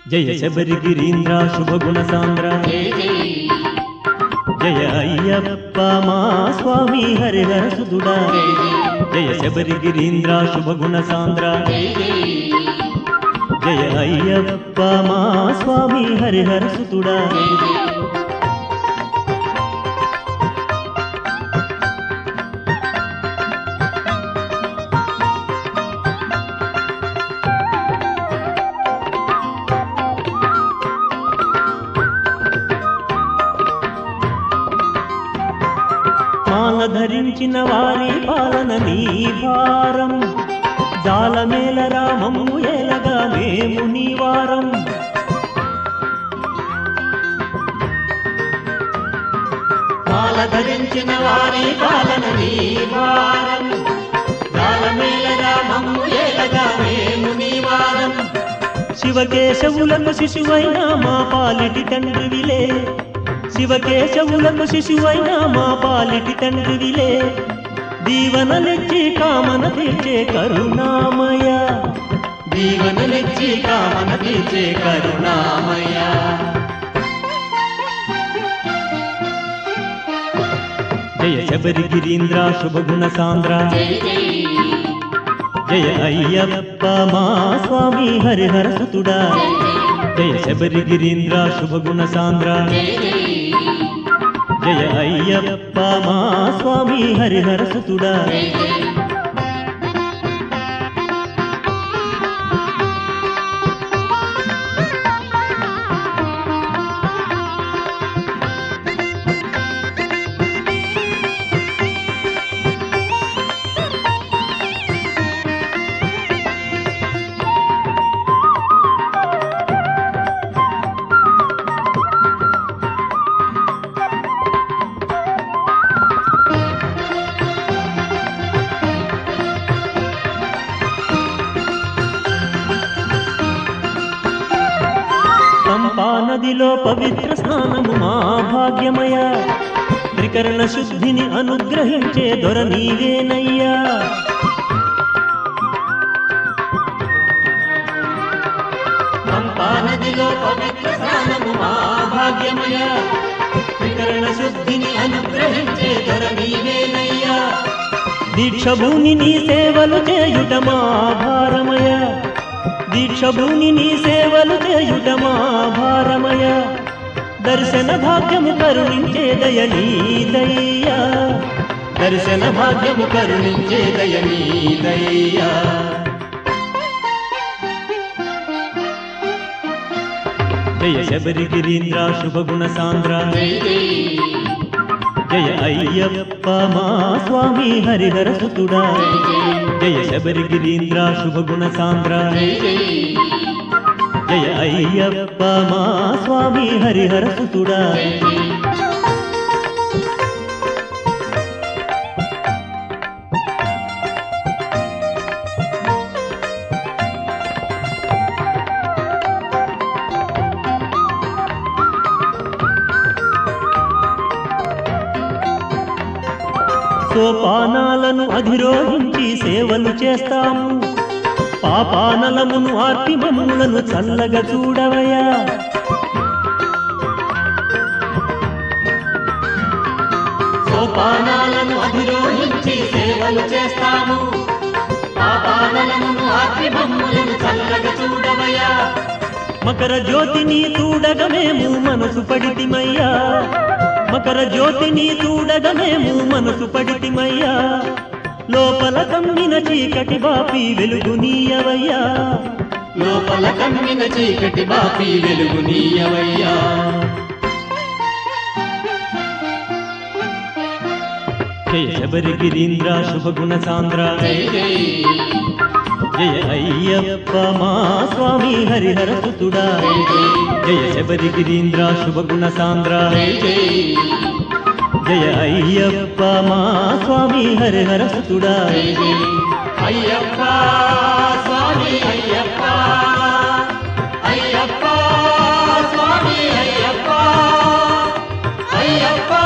జయ శబరి గిరీంద్ర శుభగుణ సాంద్ర జయ అయ్యప్ప మా స్వామి హరిహర సుదుడా జయ శబరి గిరీంద్ర శుభగుణ సాంద్ర జయ అయ్యప్ప మా స్వామి హరిహర సుతుడా మాల ధరించిన వారి పాలన నీ భారం జాలమేల రామము ఏలగా మేము నీ వారం మాల ధరించిన వారి పాలన నీ వారం జాలమేల రామము ఏలగా మేము నీ వారం శివకేశవులకు శిశువైన మా పాలిటి తండ్రివిలే శివకేశవులకు శిశువైన మా పాలిటి తండ్రివిలే దీవనలిచ్చి కామన తీర్చే కరుణామయ దీవనలిచ్చి కామన తీర్చే కరుణామయ జయ శబరి గిరీంద్ర శుభగుణ సాంద్ర జై జై జయ అయ్యప్ప మా స్వామి హరిహర సుతుడా జయ శబరి గిరీంద్ర శుభగుణ సాంద్ర జై జై జయ అయ్యప్ప మా స్వామి హరిహర సుతుడా జై జై పంపా నదిలో పవిత్ర స్నానము మా భాగ్యమయ త్రికరణ శుద్ధిని అనుగ్రహించే దొర నీవేనయ్యా పంపా నదిలో పవిత్ర స్నానము మా భాగ్యమయ త్రికరణ శుద్ధిని అనుగ్రహించే దొర నీవేనయ్యా దీక్షభూని నీ సేవలు చేయుట మా భారమయ దీక్షభూని నీ సేవలు చేయుట మా భారమయ దర్శన భాగ్యము కరుణించే దయ నీదయ్యా దర్శన భాగ్యము కరుణించే దయ నీదయ్యా జయ శబరి గిరీంద్ర శుభగుణ సాంద్ర జై జై జయ అయ్యప్ప మా స్వామి హరిహర సుతుడా జయ శబరి గిరీంద్ర శుభగుణ సాంద్ర జై జై జయ అయ్యప్ప మా స్వామి హరిహర సుతుడా జై జై సోపానాలను అధిరోహించి సేవలు చేస్తాము పాపానలమును ఆర్తి మమ్ములను చల్లగా చూడవయ్యా సోపానాలను అధిరోహించి సేవలు చేస్తాము పాపాలను ఆర్తి బొమ్మలను చల్లగా చూడవయ్యా మకర జ్యోతిని చూడగ మేము మనసు పడితిమయ్యా మకర జ్యోతిని చూడగ మేము మనసు పడితిమయ్యా లోపల కమ్మిన చీకటి బాపి వెలుగు నీయవయ్యా లోపల కమ్మిన చీకటి బాపి వెలుగు నీయవయ్యా జయ శబరి గిరీంద్ర శుభగుణ సాంద్ర జై జై జయ అయ్యప్ప మా స్వామి హరిహర సుతుడా జయ శబరి గిరీంద్ర శుభగుణ సాంద్ర జై జై జయ అయ్యప్ప మా స్వామి హరిహర సుతుడా జై జై అయ్యప్ప స్వామి అయ్యప్ప అయ్యప్ప స్వామి అయ్యప్ప అయ్యప్ప